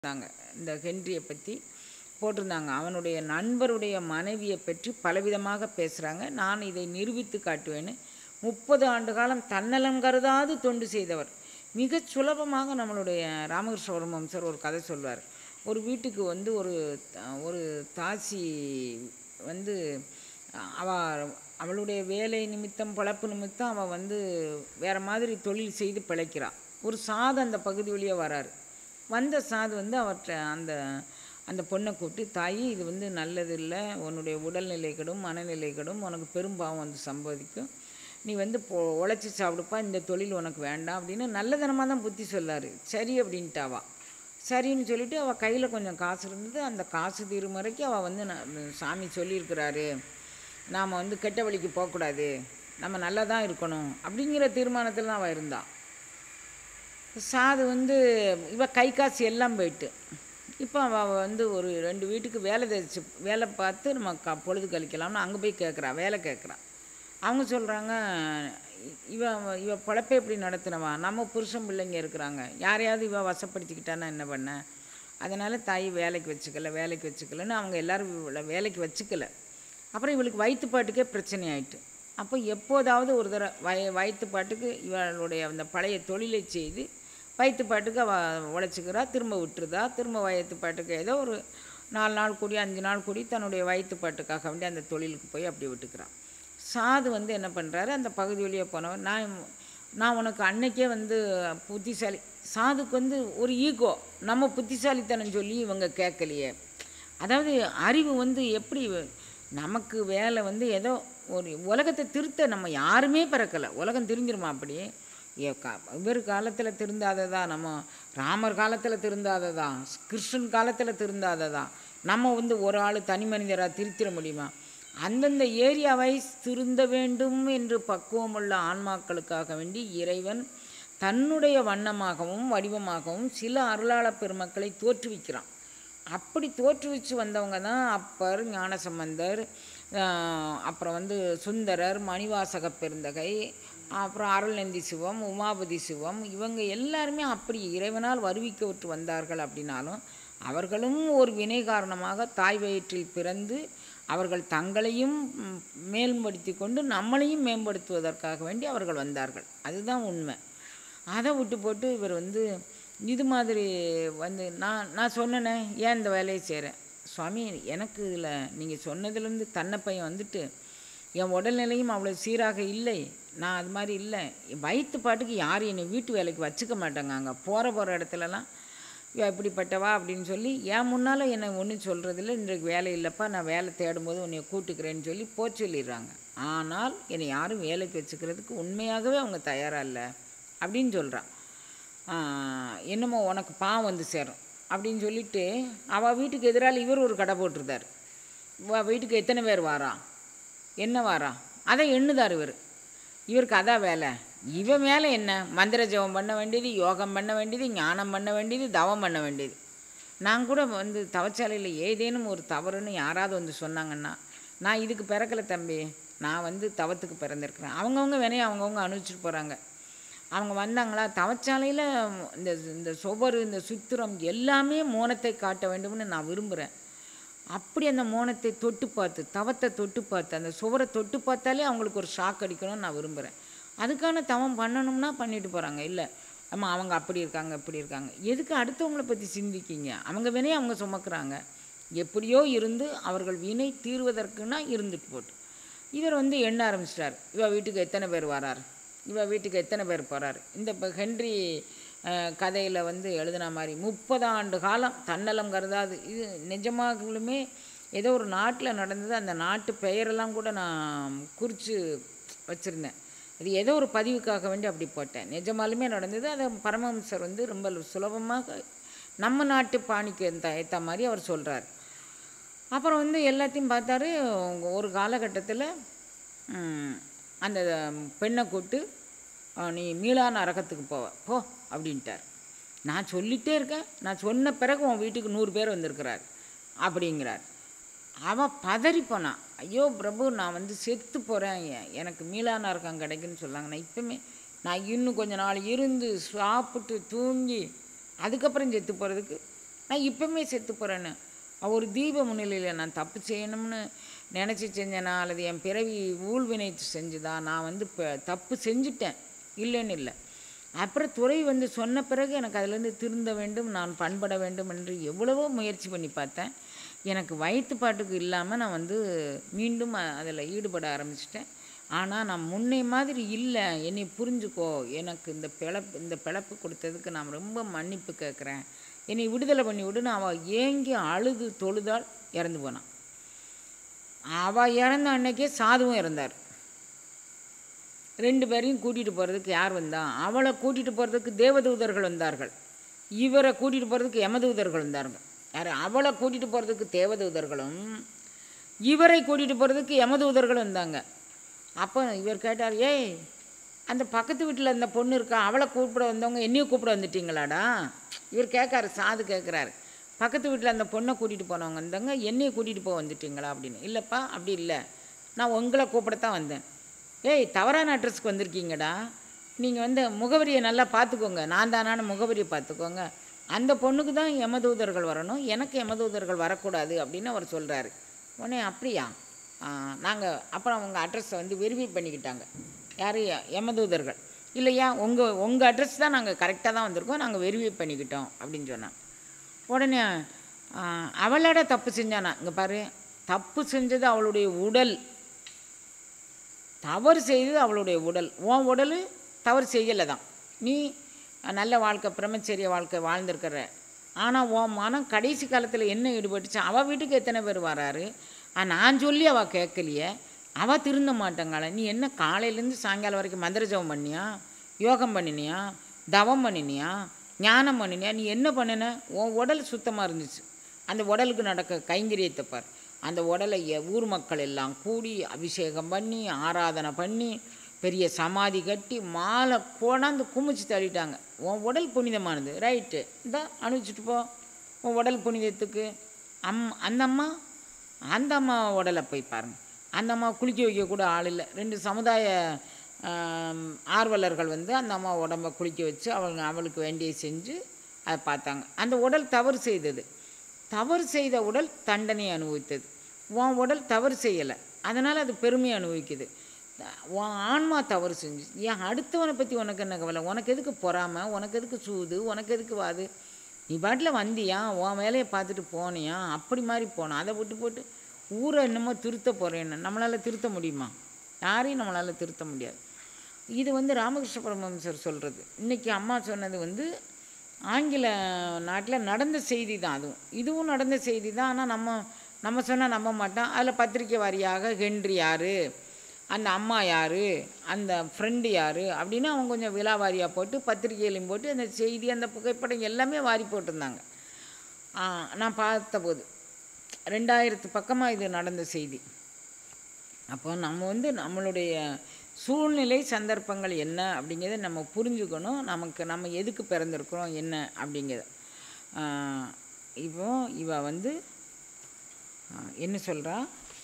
இருந்தாங்க இந்த ஹென்ரியை பற்றி போட்டிருந்தாங்க அவனுடைய நண்பருடைய மனைவியை பற்றி பலவிதமாக பேசுகிறாங்க நான் இதை நிரூபித்து காட்டுவேன்னு முப்பது ஆண்டு காலம் தன்னலம் கருதாது தொண்டு செய்தவர் மிகச் சுலபமாக நம்மளுடைய ராமகிருஷ்ணவர்மம் சார் ஒரு கதை சொல்வார் ஒரு வீட்டுக்கு வந்து ஒரு த- ஒரு தாசி வந்து அவ அவளுடைய வேலை நிமித்தம் பிழப்பு நிமித்தம் அவள் வந்து வேறு மாதிரி தொழில் செய்து பிழைக்கிறாள் ஒரு சாது அந்த பகுதி வழியாக வராரு வந்த சாது வந்து அவற்றை அந்த அந்த பொண்ணை கூப்பிட்டு தாயி இது வந்து நல்லது இல்லை உன்னுடைய உடல்நிலை கெடும் மனநிலை கெடும் உனக்கு பெரும்பாவம் வந்து சம்பாதிக்கும் நீ வந்து பொ உழைச்சி சாப்பிடுப்பா இந்த தொழில் உனக்கு வேண்டாம் அப்படின்னு நல்லதனமாக தான் புத்தி சொல்லாரு சரி அப்படின்ட்டாவா சரின்னு சொல்லிட்டு அவள் கையில் கொஞ்சம் காசு இருந்தது அந்த காசு தீரும் வரைக்கும் அவள் வந்து ந- சாமி சொல்லியிருக்கிறாரு நாம் வந்து கெட்ட வழிக்கு போகக்கூடாது நம்ம நல்லா தான் இருக்கணும் அப்படிங்கிற தீர்மானத்தில் தான் அவள் இருந்தாள் சாது வந்து இவ கை காசு எல்லாம் போயிட்டு இப்போ அவள் வந்து ஒரு ரெண்டு வீட்டுக்கு வேலை தெரிச்சு வேலை பார்த்து நம்ம க பொழுது கழிக்கலாம்னு அங்கே போய் கேட்குறா வேலை கேட்குறா அவங்க சொல்கிறாங்க இவ இவ பொழப்பை எப்படி நடத்தினவா நம்ம புருஷன் பிள்ளைங்க இருக்கிறாங்க யாரையாவது இவ வசப்படுத்திக்கிட்டான்னா என்ன பண்ண அதனால் தாய் வேலைக்கு வச்சுக்கல வேலைக்கு வச்சுக்கலன்னு அவங்க எல்லாரும் இவளை வேலைக்கு வச்சுக்கல அப்புறம் இவளுக்கு வயிற்றுப்பாட்டுக்கே பிரச்சனை ஆயிட்டு அப்போ எப்போதாவது ஒரு தடவை வய வயிற்றுப்பாட்டுக்கு இவளுடைய அந்த பழைய தொழிலை செய்து வயிற்றுப்பாட்டுக்கு அவள் உழைச்சிக்கிறா திரும்ப விட்டுருதா திரும்ப வயிற்றுப்பாட்டுக்கு ஏதோ ஒரு நாலு நாள் கூடி அஞ்சு நாள் கூடி தன்னுடைய வயிற்றுப்பாட்டுக்காக வேண்டி அந்த தொழிலுக்கு போய் அப்படி விட்டுக்கிறான் சாது வந்து என்ன பண்ணுறாரு அந்த பகுதி வழியாக போனவன் நான் நான் உனக்கு அன்னைக்கே வந்து புத்திசாலி சாதுக்கு வந்து ஒரு ஈகோ நம்ம புத்திசாலித்தனம் சொல்லி இவங்க கேட்கலையே அதாவது அறிவு வந்து எப்படி நமக்கு வேலை வந்து ஏதோ ஒரு உலகத்தை திருத்த நம்ம யாருமே பிறக்கலை உலகம் தெரிஞ்சிருமா அப்படி ஏ கா இவர் காலத்தில் திருந்தாததா நம்ம ராமர் காலத்தில் திருந்தாததா கிருஷ்ணன் காலத்தில் திருந்தாததா நம்ம வந்து ஒரு ஆள் தனி மனிதராக திருத்திட முடியுமா அந்தந்த ஏரியாவை திருந்த வேண்டும் என்று பக்குவமுள்ள ஆன்மாக்களுக்காக வேண்டி இறைவன் தன்னுடைய வண்ணமாகவும் வடிவமாகவும் சில அருளாளப் பெருமக்களை தோற்றுவிக்கிறான் அப்படி தோற்றுவிச்சு வந்தவங்க தான் அப்பர் ஞானசம்பந்தர் ஆஹ் அப்புறம் வந்து சுந்தரர் மணிவாசக பெருந்தகை அப்புறம் அருள்நந்தி சிவம் உமாபதி சிவம் இவங்க எல்லாருமே அப்படி இறைவனால் வருவிக்கப்பட்டு வந்தார்கள் அப்படின்னாலும் அவர்களும் ஒரு வினை காரணமாக தாய் வயிற்றில் பிறந்து அவர்கள் தங்களையும் ம், மேம்படுத்தி கொண்டு நம்மளையும் மேம்படுத்துவதற்காக வேண்டி அவர்கள் வந்தார்கள் அதுதான் உண்மை அதை விட்டு போட்டு இவர் வந்து இது மாதிரி வந்து நான் நான் சொன்னேனே ஏன் இந்த வேலையை செய்கிறேன் சுவாமி எனக்கு இதில் நீங்கள் சொன்னதுலேருந்து தன்னை பையன் வந்துட்டு என் உடல்நிலையும் அவ்வளோ சீராக இல்லை நான் அது மாதிரி இல்லை வயிற்று பாட்டுக்கு யாரும் என்னை வீட்டு வேலைக்கு வச்சுக்க மாட்டாங்க அங்கே போகிற போகிற இடத்துலலாம் இவ இப்படிப்பட்டவா அப்படின்னு சொல்லி என் முன்னால் என்னை ஒன்றும் சொல்கிறதில்ல இன்றைக்கு வேலை இல்லைப்பா நான் வேலை தேடும்போது உன்னை கூட்டுக்கிறேன்னு சொல்லி போ சொல்லிடுறாங்க ஆனால் என்னை யாரும் வேலைக்கு வச்சுக்கிறதுக்கு உண்மையாகவே அவங்க தயாராக இல்லை அப்படின்னு சொல்கிறான் என்னமோ உனக்கு பாவம் வந்து சேரும் அப்படின்னு சொல்லிட்டு அவள் வீட்டுக்கு எதிரால் இவர் ஒரு கடை போட்டிருந்தார் இவ வீட்டுக்கு எத்தனை பேர் வாரா என்ன வாரா அதை எண்ணுதார் இவர் இவருக்கு அதான் வேலை இவன் மேலே என்ன மந்திர ஜெபம் பண்ண வேண்டியது யோகம் பண்ண வேண்டியது ஞானம் பண்ண வேண்டியது தவம் பண்ண வேண்டியது நான் கூட வந்து தவச்சாலையில் ஏதேனும் ஒரு தவறுன்னு யாராவது வந்து சொன்னாங்கன்னா நான் இதுக்கு பிறக்கலை தம்பி நான் வந்து தவத்துக்கு பிறந்திருக்கிறேன் அவங்கவுங்க வினையை அவங்கவுங்க அனுபவிச்சுட்டு போகிறாங்க அவங்க வந்தாங்களா தவச்சாலையில் இந்த இந்த சுவர் இந்த சுத்திரம் எல்லாமே மோனத்தை காட்ட வேண்டும்னு நான் விரும்புகிறேன் அப்படி அந்த மோனத்தை தொட்டு பார்த்து தவத்தை தொட்டு பார்த்து அந்த சுவரை தொட்டு பார்த்தாலே அவங்களுக்கு ஒரு ஷாக் அடிக்கணும்னு நான் விரும்புகிறேன் அதுக்கான தவம் பண்ணணும்னா பண்ணிட்டு போகிறாங்க இல்லை அம்மா அவங்க அப்படி இருக்காங்க இப்படி இருக்காங்க எதுக்கு அடுத்தவங்கள பற்றி சிந்திக்கிங்க அவங்க வினையை அவங்க சுமக்குறாங்க எப்படியோ இருந்து அவர்கள் வினை தீர்வதற்குன்னா இருந்துட்டு போட்டு இவர் வந்து எண்ண ஆரம்பிச்சிட்டார் இவ வீட்டுக்கு எத்தனை பேர் வரார் இவ வீட்டுக்கு எத்தனை பேர் போகிறார் இந்த இப்போ ஹென்றி கதையில் வந்து எழுதின மாதிரி முப்பது ஆண்டு காலம் தன்னலம் கருதாது இது நிஜமாகலுமே ஏதோ ஒரு நாட்டில் நடந்தது அந்த நாட்டு பெயரெல்லாம் கூட நான் குறித்து வச்சுருந்தேன் இது ஏதோ ஒரு பதிவுக்காக வேண்டி அப்படி போட்டேன் நிஜமாலுமே நடந்தது அதை பரமஹம்சர் வந்து ரொம்ப சுலபமாக நம்ம நாட்டு பாணிக்கு ஏத்த- ஏத்த மாதிரி அவர் சொல்கிறார் அப்புறம் வந்து எல்லாத்தையும் பார்த்தாரு ஒரு காலகட்டத்தில் அந்த பெண்ணை கூப்பிட்டு "அஹ், நீ மீளா நரகத்துக்கு போவ போ அப்படின்ட்டார் நான் சொல்லிட்டே இருக்கேன் நான் சொன்ன பிறகு உன் வீட்டுக்கு நூறு பேர் வந்திருக்கிறார் அப்படிங்கிறார் அவன் பதறி போனான் ஐயோ பிரபு நான் வந்து செத்து போகிறேன் எனக்கு மீளா நரகம் கிடைக்குன்னு சொல்லாங்க நான் இப்போமே நான் இன்னும் கொஞ்ச நாள் இருந்து சாப்பிட்டு தூங்கி அதுக்கப்புறம் செத்து போகிறதுக்கு நான் இப்பவுமே செத்து போகிறேன்னு ஒரு தீப முன்னிலையில் நான் தப்பு செய்யணும்னு நினச்சி செஞ்சேனா அல்லது என் பிறவி ஊழ்வினை செஞ்சுதா நான் வந்து இப்போ தப்பு செஞ்சுட்டேன் இல்லைன்னு இல்லை அப்புறம் துறை வந்து சொன்ன பிறகு எனக்கு அதிலேருந்து திருந்த வேண்டும் நான் பண்பட வேண்டும் என்று எவ்வளவோ முயற்சி பண்ணி பார்த்தேன் எனக்கு வயிற்றுப்பாட்டுக்கு இல்லாமல் நான் வந்து மீண்டும் அதில் ஈடுபட ஆரம்பிச்சிட்டேன் ஆனால் நான் முன்னே மாதிரி இல்லை என்னை புரிஞ்சுக்கோ எனக்கு இந்த பிழப்பு இந்த பிழப்பு கொடுத்ததுக்கு நான் ரொம்ப மன்னிப்பு கேட்குறேன் என்னை விடுதலை பண்ணி விடுன்னு அவள் ஏங்கி அழுது தொழுதால் இறந்து போனான் அவள் இறந்த அன்னைக்கே சாதுவும் இறந்தார் ரெண்டு பேரையும் கூட்டிகிட்டு போகிறதுக்கு யார் வந்தா அவளை கூட்டிகிட்டு போகிறதுக்கு தேவதூதர்கள் வந்தார்கள் இவரை கூட்டிகிட்டு போகிறதுக்கு யமதூதர்கள் வந்தார்கள் யார் அவளை கூட்டிகிட்டு போகிறதுக்கு தேவதூதர்களும் இவரை கூட்டிகிட்டு போகிறதுக்கு யமதூதர்களும் வந்தாங்க அப்போ இவர் கேட்டார் ஏய் அந்த பக்கத்து வீட்டில் அந்த பொண்ணு இருக்கா அவளை கூப்பிட வந்தவங்க என்னையும் கூப்பிட வந்துட்டீங்களாடா இவர் கேட்காரு சாது கேட்குறாரு பக்கத்து வீட்டில் அந்த பொண்ணை கூட்டிகிட்டு போனவங்க வந்தாங்க என்னையும் கூட்டிகிட்டு போக வந்துட்டீங்களா அப்படின்னு இல்லைப்பா அப்படி இல்லை நான் உங்களை கூப்பிடத்தான் வந்தேன் ஏய் தவறான அட்ரஸ்க்கு வந்திருக்கீங்கடா நீங்கள் வந்து முகவரியை நல்லா பார்த்துக்கோங்க நான் தானான முகவரியை பார்த்துக்கோங்க அந்த பொண்ணுக்கு தான் யமதூதர்கள் வரணும் எனக்கு யமதூதர்கள் வரக்கூடாது அப்படின்னு அவர் சொல்கிறாரு உடனே அப்படியா நாங்கள் அப்புறம் அவங்க அட்ரஸை வந்து வெரிஃபை பண்ணிக்கிட்டாங்க யார் யமதூதர்கள் இல்லையா உங்கள் உங்கள் அட்ரஸ் தான் நாங்கள் கரெக்டாக தான் வந்திருக்கோம் நாங்கள் வெரிஃபை பண்ணிக்கிட்டோம் அப்படின்னு சொன்னாங்க உடனே ஆ, அவளோட தப்பு செஞ்சானா இங்கே பாரு தப்பு செஞ்சது அவளுடைய உடல் தவறு செய்தது அவளுடைய உடல் உன் உடல் தவறு செய்யலை தான் நீ நல்ல வாழ்க்கை பிரம்மச்சரிய வாழ்க்கை வாழ்ந்திருக்கிற ஆனால் உன் மனம் கடைசி காலத்தில் என்ன ஈடுபட்டுச்சு அவள் வீட்டுக்கு எத்தனை பேர் வராரு ஆ, நான் சொல்லி அவள் கேட்கலையே அவள் திருந்த மாட்டேங்காள நீ என்ன காலையிலேருந்து சாயங்காலம் வரைக்கும் மந்திர ஜபம் பண்ணியா யோகம் பண்ணினியா தவம் பண்ணினியா ஞானம் பண்ணினியா நீ என்ன பண்ணின உன் உடல் சுத்தமாக இருந்துச்சு அந்த உடலுக்கு நடக்க கைங்கரியத்தை பார் அந்த உடலை எ- ஊர் மக்கள் எல்லாம் கூடி அபிஷேகம் பண்ணி ஆராதனை பண்ணி பெரிய சமாதி கட்டி மாலை கொண்டாந்து குமிச்சு தள்ளிட்டாங்க உன் உடல் புனிதமானது ரைட்டு இந்த அனுப்பிச்சிட்டு போ உன் உடல் புனிதத்துக்கு அம் அந்த அம்மா அந்த அம்மா உடலை போய் பாருங்க அந்த அம்மா குளிக்க வைக்க கூட ஆள் இல்லை ரெண்டு சமுதாய ஆம், ஆர்வலர்கள் வந்து அந்த அம்மா உடம்ப குளிக்க வச்சு அவங்க அவளுக்கு வேண்டிய செஞ்சு அதை பார்த்தாங்க அந்த உடல் தவறு செய்தது தவறு செய்த உடல் தண்டனை அனுபவித்தது உன் உடல் தவறு செய்யலை அதனால் அது பெருமை அனுபவிக்குது உன் ஆன்மா தவறு செஞ்சு ஏன் அடுத்தவனை பற்றி உனக்கு என்ன கவலை உனக்கு எதுக்கு பொறாமை உனக்கு எதுக்கு சூது உனக்கு எதுக்கு வாது நீ பாட்டில் வந்தியா உன் வேலையை பார்த்துட்டு போனியா அப்படி மாதிரி போனோம் அதை விட்டு போட்டு ஊரை என்னமோ திருத்த போகிறேன்னு நம்மளால் திருத்த முடியுமா யாரையும் நம்மளால் திருத்த முடியாது இது வந்து ராமகிருஷ்ண பரமஹம்சர் சொல்கிறது இன்றைக்கி அம்மா சொன்னது வந்து ஆங்கில நாட்டில் நடந்த செய்தி தான் அதுவும் இதுவும் நடந்த செய்தி தான் ஆனால் நம்ம நம்ம சொன்னால் நம்ப மாட்டோம் அதில் பத்திரிக்கை வாரியாக ஹென்றி யார் அந்த அம்மா யார் அந்த ஃப்ரெண்டு யார் அப்படின்னு அவங்க கொஞ்சம் விலாவாரியாக போட்டு பத்திரிக்கையிலையும் போட்டு அந்த செய்தி அந்த புகைப்படம் எல்லாமே வாரி போட்டிருந்தாங்க ஆ, நான் பார்த்தபோது ரெண்டாயிரத்து பக்கமாக இது நடந்த செய்தி அப்போ நம்ம வந்து நம்மளுடைய சூழ்நிலை சந்தர்ப்பங்கள் என்ன அப்படிங்கிறத நம்ம புரிஞ்சுக்கணும் நமக்கு நம்ம எதுக்கு பிறந்திருக்கிறோம் என்ன அப்படிங்கிறத ஆஹ் இப்போ இவ வந்து ஆஹ் என்ன சொல்கிறா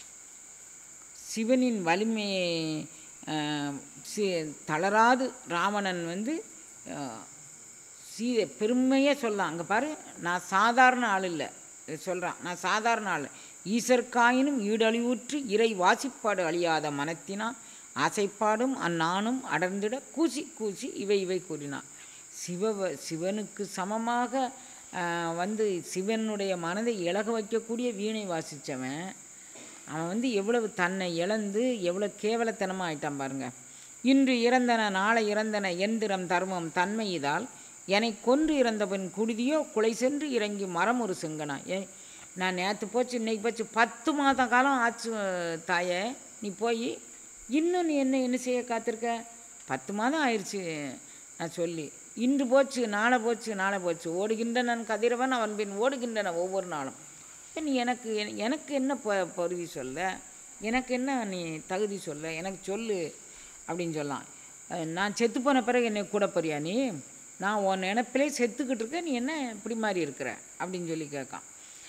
சிவனின் வலிமையை ஆஹ் சி தளராது ராவணன் வந்து ஆஹ் சீதை பெருமையாக சொல்லலாம் அங்கே பாரு நான் சாதாரண ஆள் இல்லை சொல்கிறான் நான் சாதாரண ஆள் ஈசற்காயினும் ஈடழிவுற்று இறை வாசிப்பாடு அழியாத மனத்தினான் ஆசைப்பாடும் அந்நானும் அடர்ந்திட கூசி கூசி இவை இவை கூறினான் சிவ சிவனுக்கு சமமாக ஆஹ், வந்து சிவனுடைய மனதை இழக வைக்கக்கூடிய வீணை வாசித்தவன் அவன் வந்து எவ்வளவு தன்னை இழந்து எவ்வளோ கேவலத்தனமாக ஆயிட்டான் பாருங்க இன்று இறந்தன நாளை இறந்தன எந்திரம் தர்மம் தன்மை இதால் என்னை கொன்று இறந்தவன் குடிதியோ குலை சென்று இறங்கி மரம் ஒரு செங்கனா ஏ நான் நேற்று போச்சு இன்னைக்கு போச்சு பத்து மாத காலம் ஆச்சு தாயே நீ போய் இன்னும் நீ என்ன என்ன செய்ய காத்திருக்க பத்து மாதம் ஆயிடுச்சு நான் சொல்லி இன்று போச்சு நாளை போச்சு நாளை போச்சு ஓடுகின்றனன் கதிரவன் அவன் பின் ஓடுகின்றன ஒவ்வொரு நாளும் இப்ப நீ எனக்கு என- எனக்கு என்ன ப பருதி சொல்ல எனக்கு என்ன நீ தகுதி சொல்ல எனக்கு சொல்லு அப்படின்னு சொல்லலாம் அஹ் நான் செத்து போன பிறகு என்னை கூட போறியா நீ நான் உன் நினப்பிலே செத்துக்கிட்டு இருக்க நீ என்ன இப்படி மாதிரி இருக்கிற அப்படின்னு சொல்லி கேட்கான்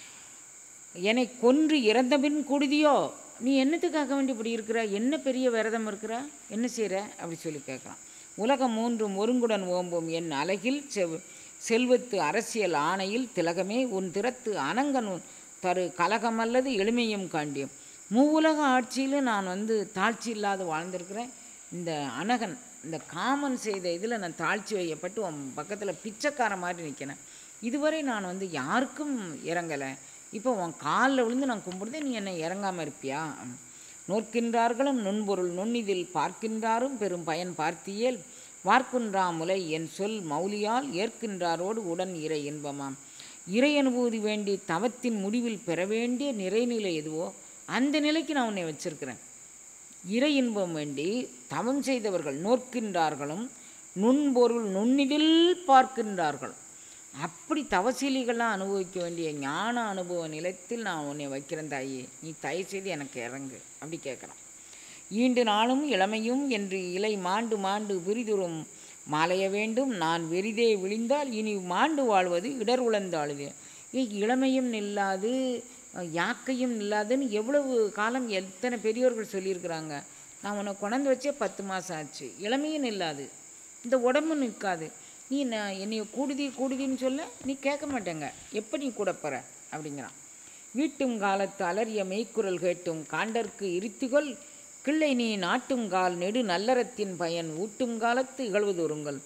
என்னை கொன்று இறந்த பின் குடுதியோ நீ என்னத்துக்காக வேண்டி இப்படி இருக்கிற என்ன பெரிய விரதம் இருக்கிற என்ன செய்கிற அப்படி சொல்லி கேட்குறான் உலகம் மூன்றும் ஒருங்குடன் ஓம்பும் என் அழகில் செவ் செல்வத்து அரசியல் ஆணையில் திலகமே உன் திறத்து அனங்கன் உன் தரு கலகமல்லது எளிமையும் காண்டியும் மூவுலக ஆட்சியிலும் நான் வந்து தாழ்ச்சி இல்லாத வாழ்ந்திருக்கிறேன் இந்த அனகன் இந்த காமன் செய்த இதில் நான் தாழ்ச்சி வைக்கப்பட்டு உன் பக்கத்தில் பிச்சைக்கார மாதிரி நிற்கிறேன் இதுவரை நான் வந்து யாருக்கும் இறங்கலை இப்போ உன் காலில் விழுந்து நான் கும்பிடுதே நீ என்னை இறங்காமல் இருப்பியா நோக்கின்றார்களும் நுண்பொருள் நுண்ணிதில் பார்க்கின்றாரும் பெரும் பயன் பார்த்தியேல் வார்க்குன்றா முலை என் சொல் மௌலியால் ஏற்கின்றாரோடு உடன் இறை இன்பமாம் இறை அனுபூதி வேண்டி தவத்தின் முடிவில் பெற வேண்டிய நிறைநிலை எதுவோ அந்த நிலைக்கு நான் உன்னை வச்சிருக்கிறேன் இறை இன்பம் வேண்டி தவம் செய்தவர்கள் நோக்கின்றார்களும் நுண்பொருள் நுண்ணிதில் பார்க்கின்றார்களும் அப்படி தவசீலிகள்லாம் அனுபவிக்க வேண்டிய ஞான அனுபவ நிலத்தில் நான் உன்னை வைக்கிறேன் தாயே நீ தயவு செய்து எனக்கு இறங்கு அப்படி கேட்குறான் ஈண்டு நாளும் இளமையும் என்று இலை மாண்டு மாண்டு விரிதுறும் மாலைய வேண்டும் நான் வெறிதே விழிந்தால் இனி மாண்டு வாழ்வது இடர் உழந்தாளுது ஏ இளமையும் நில்லாது அஹ், யாக்கையும் இல்லாதுன்னு எவ்வளவு காலம் எத்தனை பெரியோர்கள் சொல்லியிருக்கிறாங்க நான் உன்னை கொண்டாந்து வச்சே பத்து மாதம் ஆச்சு இளமையும் நில்லாது இந்த உடம்பு நிற்காது நீ நான் என்னைய கூடுதி கூடுதின்னு சொல்ல நீ கேட்க மாட்டேங்க எப்போ நீ கூட போகிற அப்படிங்கிறான் வீட்டும் காலத்து அலறிய மெய்க்குரல் கேட்டும் காண்டற்கு இருத்திகொள் கிள்ளை நீ நாட்டும் கால் நெடு நல்லறத்தின் பயன் ஊட்டும் காலத்து இகழ்வதொருங்கள்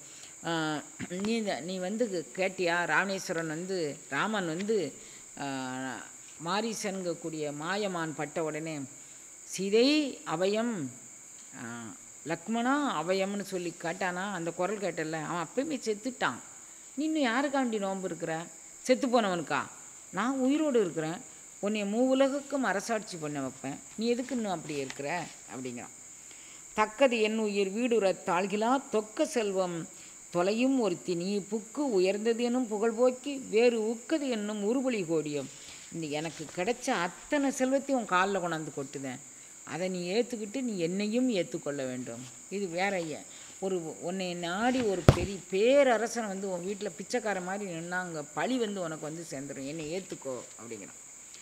நீ இந்த- நீ வந்து கேட்டியா ராமேஸ்வரன் வந்து ராமன் வந்து ஆஹ், மாரீசன்கக்கூடிய மாயமான் பட்ட உடனே சீதை அபயம் ஆஹ், லக்மணா அபயம்னு சொல்லி கேட்டானா அந்த குரல் கேட்டல அவன் அப்பயுமே செத்துட்டான் நீ இன்னும் யாருக்காண்டி நோன்பு இருக்கிற செத்து போனவனுக்கா நான் உயிரோடு இருக்கிறேன் உன்னை மூவுலகுக்கும் அரசாட்சி பண்ண வைப்பேன் நீ எதுக்கு இன்னும் அப்படி இருக்கிற அப்படிங்கிறான் தக்கது என் உயிர் வீடுறத் தாழ்கிலா தொக்க செல்வம் தொலையும் ஒருத்தி நீ புக்கு உயர்ந்தது எனும் புகழ்போக்கி வேறு உக்கது என்னும் உருபலி கோடியம் இந்த எனக்கு கிடைச்ச அத்தனை செல்வத்தையும் உன் காலில் கொண்டாந்து கொட்டுதேன் அதை நீ ஏற்றுக்கிட்டு நீ என்னையும் ஏற்றுக்கொள்ள வேண்டும் இது வேற ஐயா ஒரு உன்னை நாடி ஒரு பெரிய பேரரசன் வந்து உன் வீட்டில் பிச்சைக்கார மாதிரி நின்னாங்க பழி வந்து உனக்கு வந்து சேர்ந்துடும் என்னை ஏற்றுக்கோ அப்படிங்கிறான்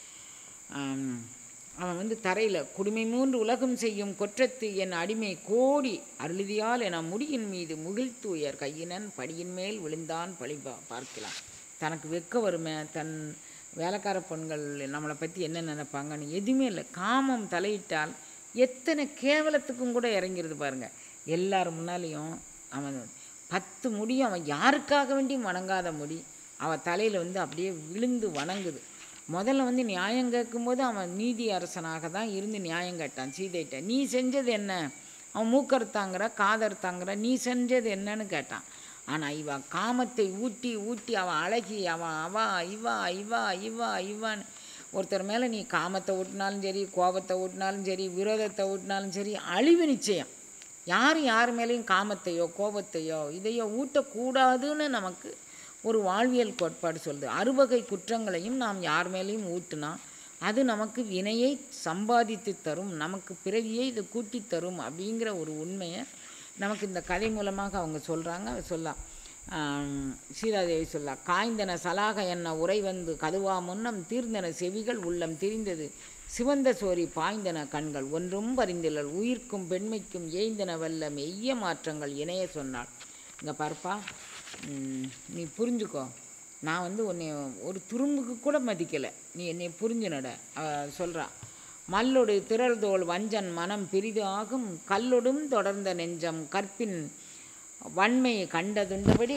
ஆம், அவன் வந்து தரையில் குடுமை மூன்று உலகம் செய்யும் கொற்றத்து என் அடிமை கோடி அருளிதியால் என முடியின் மீது முகிழ்த்து உயர் கையினன் படியின் மேல் விழுந்தான் பழி பா- பார்க்கலாம் தனக்கு வெக்க வருமே தன் வேலைக்கார பெண்கள் நம்மளை பற்றி என்ன நினைப்பாங்கன்னு எதுவுமே இல்லை காமம் தலையிட்டால் எத்தனை கேவலத்துக்கும் கூட இறங்கிருது பாருங்க எல்லார் முன்னாலேயும் அவன் பத்து முடியும் அவன் யாருக்காக வேண்டியும் வணங்காத முடி அவன் தலையில் வந்து அப்படியே விழுந்து வணங்குது முதல்ல வந்து நியாயம் கேட்கும்போது அவன் நீதி அரசனாக தான் இருந்து நியாயம் கேட்டான் சீதைட்ட நீ செஞ்சது என்ன அவன் மூக்கறுத்தாங்கிற காதறுத்தாங்கிற நீ செஞ்சது என்னன்னு கேட்டான் ஆனால் இவ காமத்தை ஊட்டி ஊட்டி அவன் அழகி அவன் அவா இவா இவா இவா இவான்னு ஒருத்தர் மேலே நீ காமத்தை ஊட்டினாலும் சரி கோபத்தை ஊட்டினாலும் சரி விரோதத்தை ஊட்டினாலும் சரி அழிவு நிச்சயம் யாரும் யார் மேலேயும் காமத்தையோ கோபத்தையோ இதையோ ஊட்டக்கூடாதுன்னு நமக்கு ஒரு வாழ்வியல் கோட்பாடு சொல்லுது அறுவகை குற்றங்களையும் நாம் யார் மேலேயும் ஊட்டினா அது நமக்கு வினையை சம்பாதித்து தரும் நமக்கு பிறவியை இது கூட்டி தரும் அப்படிங்கிற ஒரு உண்மையை நமக்கு இந்த கதை மூலமாக அவங்க சொல்கிறாங்க சொல்லலாம் ஆம், சீதாதேவி சொல்லா காய்ந்தன சலாக என்ன உரை வந்து கதுவா முன்னம் தீர்ந்தன செவிகள் உள்ளம் திரிந்தது சிவந்த சோரி பாய்ந்தன கண்கள் ஒன்றும் பரிந்திலல் உயிர்க்கும் பெண்மைக்கும் ஏய்ந்தன வல்ல மெய்ய மாற்றங்கள் இணைய சொன்னாள் இங்கே பார்ப்பா ம், நீ புரிஞ்சுக்கோ நான் வந்து உன்னை ஒரு துரும்புக்கு கூட மதிக்கலை நீ என்னை புரிஞ்சு நட அவ சொல்கிறா மல்லொடு திரள்தோள் வஞ்சன் மனம் பிரிது ஆகும் கல்லொடும் தொடர்ந்த நெஞ்சம் கற்பின் வன்மை கண்டதுண்டபடி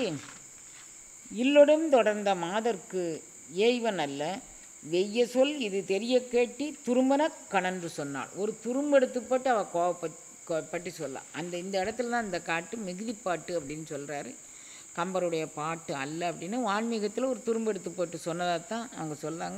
இல்லொடும் தொடர்ந்த மாதர்க்கு ஏய்வன் அல்ல வெய்ய சொல் இது தெரிய கேட்டி துரும்பன கணன்று சொன்னாள் ஒரு துரும்பெடுத்து போட்டு அவள் கோவப்பட் கோ- பற்றி சொல்லா அந்த இந்த இடத்துல தான் இந்த காட்டு மிகுதிப்பாட்டு அப்படின்னு சொல்கிறாரு கம்பருடைய பாட்டு அல்ல அப்படின்னு ஆன்மீகத்தில் ஒரு துரும்பெடுத்து போட்டு சொன்னதாக தான் அவங்க சொல்லாங்க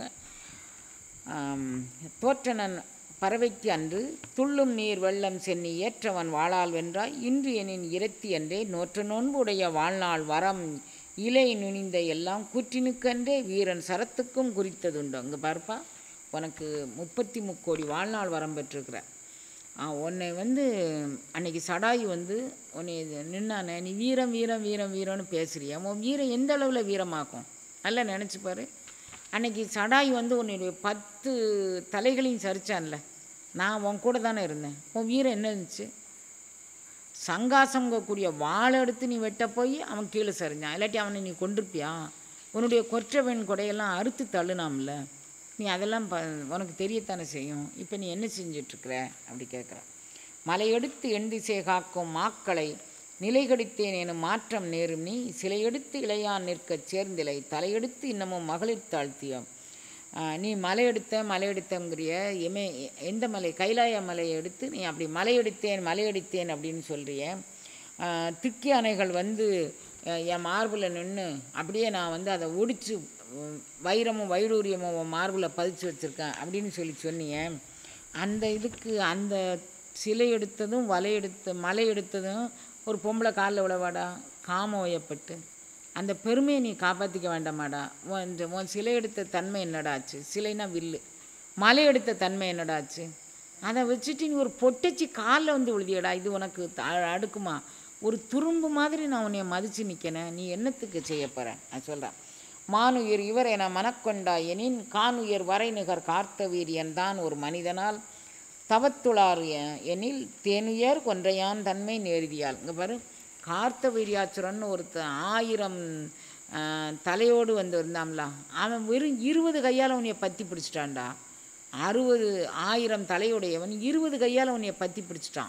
ஆம், தோற்றனன் பறவைக்கு அன்று துள்ளும் நீர் வெள்ளம் சென்னி ஏற்றவன் வாழால் வென்றாய் இன்று எனின் இரத்தி என்றே நோற்ற நோன்புடைய வாழ்நாள் வரம் இலை நுனிந்த எல்லாம் கூற்றினுக்கென்றே வீரன் சரத்துக்கும் குறித்ததுண்டு அங்கே பார்ப்பா உனக்கு முப்பத்தி முக்கோடி வாழ்நாள் வரம் பெற்றிருக்கிற ஆ, உன்னை வந்து அன்னைக்கு சடாயு வந்து உன்னை இது நின்னானே நீ வீரம் வீரம் வீரம் வீரம்னு பேசுறியா உன் வீரம் எந்த அளவில் வீரமாக்கும் நல்லா நினச்சி பாரு அன்னைக்கு சடாயு வந்து உன்னுடைய பத்து தலைகளையும் சரிச்சான்ல நான் உன் கூட தானே இருந்தேன் உன் வீரம் என்ன இருந்துச்சு சங்காசங்கக்கூடிய வாழை எடுத்து நீ வெட்ட போய் அவன் கீழே சரிஞ்சான் இல்லாட்டி அவனை நீ கொண்டிருப்பியா உன்னுடைய கொற்றவன் கொடையெல்லாம் அறுத்து தள்ளுனாம்ல நீ அதெல்லாம் ப உனக்கு தெரியத்தானே செய்யும் இப்போ நீ என்ன செஞ்சிட்ருக்குற அப்படி கேட்குற மலையெடுத்து எண் திசை காக்கும் மாக்களை நிலைகடித்தேன் எனும் மாற்றம் நேரும் நீ சிலையெடுத்து இளையான் நிற்கச் சேர்ந்திலை தலையெடுத்து இன்னமும் மகளிர் தாழ்த்தியம் ஆஹ் நீ மலை எடுத்த மலை எடுத்தங்கிறிய எமே எந்த மலை கைலாய மலையை எடுத்து நீ அப்படி மலை எடுத்தேன் மலை எடுத்தேன் அப்படின்னு சொல்கிறிய திக்கி அணைகள் வந்து அஹ், என் மார்பில் நின்று அப்படியே நான் வந்து அதை ஒடிச்சு உம், வைரமும் வைடூரியமும் உன் மார்பில் பதிச்சு வச்சுருக்கேன் அப்படின்னு சொல்லி சொன்னியே அந்த இதுக்கு அந்த சிலை எடுத்ததும் வலை எடுத்த மலை எடுத்ததும் ஒரு பொம்பளை காலில் விழவாடா காம வயப்பட்டு அந்த பெருமையை நீ காப்பாற்றிக்க வேண்டாமாடா உன் இந்த உன் சிலை எடுத்த தன்மை என்னடாச்சு சிலைனா வில்லு மலை எடுத்த தன்மை என்னடாச்சு அதை வச்சுட்டு நீ ஒரு பொட்டச்சி காலில் வந்து விழுதியடா இது உனக்கு த- அடுக்குமா ஒரு துரும்பு மாதிரி நான் உன்னை மதித்து நிற்கனேன் நீ என்னத்துக்கு செய்ய போகிற நான் சொல்கிறேன் மானுயிர் இவர் என மனக்கொண்டா எனின் கானுயிர் வரை நிகர் கார்த்த வீரியன் தான் ஒரு மனிதனால் தவத்துளார் எ- எனில் தேனுயர் கொன்றையான் தன்மை நேருதியால் இங்கே பாரு கார்த்த வீரியாச்சுரன் ஒருத்தன் ஆயிரம் ஆ, தலையோடு வந்து இருந்தாம்ல அவன் வெறும் இருபது கையால் உன்னைய பற்றி பிடிச்சிட்டான்டா அறுபது ஆயிரம் தலையுடையவன் இருபது கையால் உன்னைய பற்றி பிடிச்சிட்டான்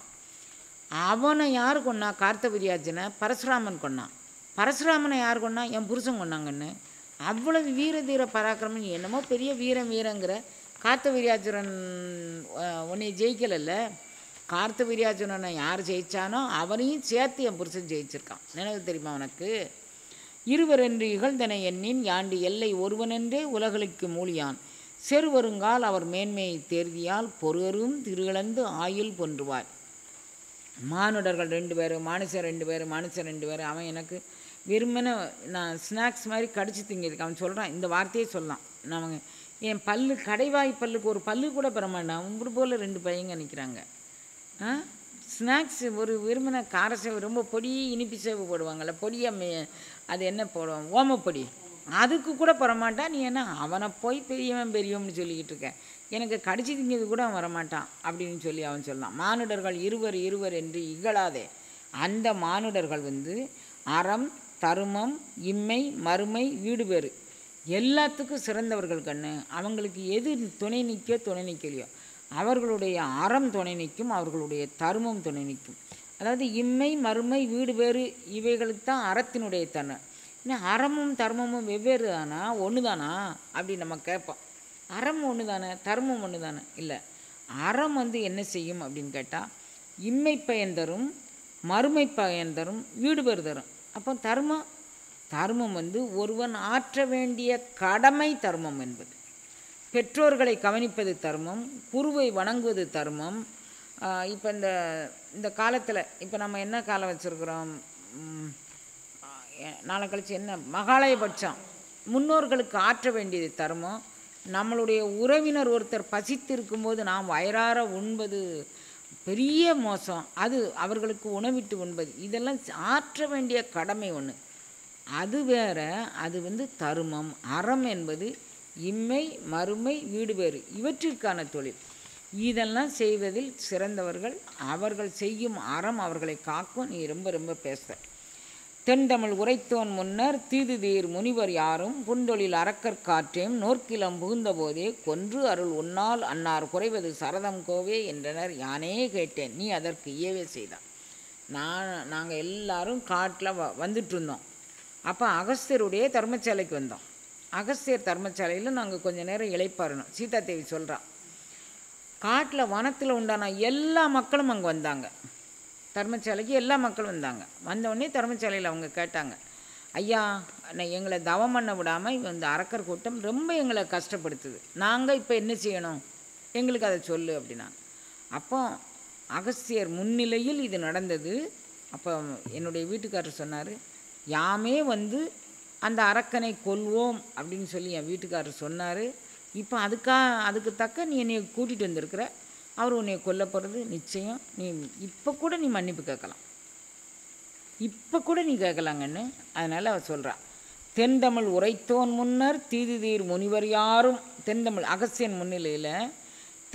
அவனை யார் கொன்னா கார்த்தவீரியாஜனை பரசுராமன் கொன்னான் பரசுராமனை யார் கொன்னா என் புருஷன் கொன்னாங்கன்னு அவ்வளவு வீர தீர பராக்கிரமம் நீ என்னமோ பெரிய வீரம் வீரங்கிற கார்த்தவீரியாச்சுரன் உன்னை ஜெயிக்கலைல்ல கார்த்தவீரியாச்சுரனை யார் ஜெயிச்சானோ அவனையும் சேர்த்து என் புருஷன் ஜெயிச்சிருக்கான் நினைவு தெரியுமா உனக்கு இருவரென்று இகழ்ந்தன எண்ணின் யாண்டு எல்லை ஒருவனென்றே உலகளுக்கு மூலியான் செருவருங்கால் அவர் மேன்மையை தேர்தியால் பொருவரும் திருளந்து ஆயுள் பொன்றுவார் மானுடர்கள் ரெண்டு பேர் மனுஷன் ரெண்டு பேர் மனுஷன் ரெண்டு பேர் அவன் எனக்கு வெறுமனே நான் ஸ்நாக்ஸ் மாதிரி கடிச்சு திங்கிறதுக்கு அவன் சொல்கிறான் இந்த வார்த்தையே சொல்லலாம் நான் என் பல்லு கடைவாய் பல்லுக்கு ஒரு பல்லு கூட பெற மாட்டான் உங்களை போல் ரெண்டு பையங்க நிற்கிறாங்க ஆ ஸ்நாக்ஸ் ஒரு வெறுமனை கார சேவை ரொம்ப பொடி இனிப்பு சேவை போடுவாங்கள்ல பொடியை மே அது என்ன போடுவாங்க ஓமப்பொடி அதுக்கு கூட பெறமாட்டான் நீ என்ன அவனை போய் பெரியவன் பெரியவன்னு சொல்லிக்கிட்டு இருக்க எனக்கு கடிச்சு திங்கிறது கூட அவன் வரமாட்டான் அப்படின்னு சொல்லி அவன் சொன்னான் மானுடர்கள் இருவர் இருவர் என்று இகழாதே அந்த மானுடர்கள் வந்து அறம் தருமம் இம்மை மறுமை வீடு பேறு எல்லாத்துக்கும் சிறந்தவர்கள் கண்ணு அவங்களுக்கு எது துணை நிற்கோ துணை நிற்கலையோ அவர்களுடைய அறம் துணை நிற்கும் அவர்களுடைய தருமம் துணை நிற்கும் அதாவது இம்மை மறுமை வீடு வேறு இவைகளுக்கு தான் அறத்தினுடைய தன்மை இன்னும் அறமும் தர்மமும் வெவ்வேறு தானா ஒன்று தானா அப்படி நம்ம கேட்போம் அறம் ஒன்று தானே தர்மம் ஒன்று தானே இல்லை அறம் வந்து என்ன செய்யும் அப்படின்னு கேட்டால் இம்மை பயன் தரும் மறுமை பயன் தரும் வீடு பேறு தரும் அப்போ தர்மம் தர்மம் வந்து ஒருவன் ஆற்ற வேண்டிய கடமை தர்மம் என்பது பெற்றோர்களை கவனிப்பது தர்மம் குருவை வணங்குவது தர்மம் இப்போ இந்த இந்த காலத்தில் இப்போ நம்ம என்ன காலம் வச்சுருக்குறோம் நாளை கழிச்சு என்ன மகாலயபட்சம் முன்னோர்களுக்கு ஆற்ற வேண்டியது தர்மம் நம்மளுடைய உறவினர் ஒருத்தர் பசித்து இருக்கும்போது நாம் வயிறார உண்பது பெரிய மோசம் அது அவர்களுக்கு உணவிட்டு உண்பது இதெல்லாம் ஆற்ற வேண்டிய கடமை ஒன்று அது வேற அது வந்து தருமம் அறம் என்பது இம்மை மறுமை வீடு வேறு இவற்றிற்கான தொழில் இதெல்லாம் செய்வதில் சிறந்தவர்கள் அவர்கள் செய்யும் அறம் அவர்களை காக்கும் நீ ரொம்ப ரொம்ப பேச தென்தமிழ் உரைத்தோன் முன்னர் தீதுதீர் முனிவர் யாரும் புந்தொழில் அறக்கற் காற்றேம் நோர்க்கிலம் புகுந்தபோதே கொன்று அருள் உன்னால் அன்னார் குறைவது சரதம் கோவே என்றனர் யானே கேட்டேன் நீ அதற்கு இயவே செய்தான் நான் நாங்கள் எல்லாரும் காட்டில் வ வந்துட்டு இருந்தோம் அப்போ அகஸ்தியருடைய தர்மசாலைக்கு வந்தோம் அகஸ்தியர் தர்மசாலையில் நாங்கள் கொஞ்ச நேரம் இளைப்பாறணும் சீதா தேவி சொல்கிறா காட்டில் வனத்தில் உண்டான எல்லா மக்களும் அங்கே வந்தாங்க தர்மசாலைக்கு எல்லா மக்களும் வந்தாங்க வந்தவுடனே தர்மசாலையில் அவங்க கேட்டாங்க ஐயா நான் எங்களை தவம் பண்ண விடாமல் இந்த அரக்கர் கூட்டம் ரொம்ப எங்களை கஷ்டப்படுத்துது நாங்கள் இப்போ என்ன செய்யணும் எங்களுக்கு அதை சொல்லு அப்படின்னா அப்போ அகஸ்தியர் முன்னிலையில் இது நடந்தது அப்போ என்னுடைய வீட்டுக்காரர் சொன்னார் யாமே வந்து அந்த அரக்கனை கொல்வோம் அப்படின்னு சொல்லி என் வீட்டுக்காரர் சொன்னார் இப்போ அதுக்கா அதுக்கு தக்க நீ என்னை கூட்டிகிட்டு வந்திருக்கிற அவர் உன்னை கொல்ல போகிறது நிச்சயம் நீ இப்போ கூட நீ மன்னிப்பு கேட்கலாம் இப்போ கூட நீ கேட்கலாங்கன்னு அதனால் அவர் சொல்கிறா தென்தமிழ் உரைத்தோன் முன்னர் தீதுதீர் முனிவர் யாரும் தென்தமிழ் அகஸ்தியன் முன்னிலையில்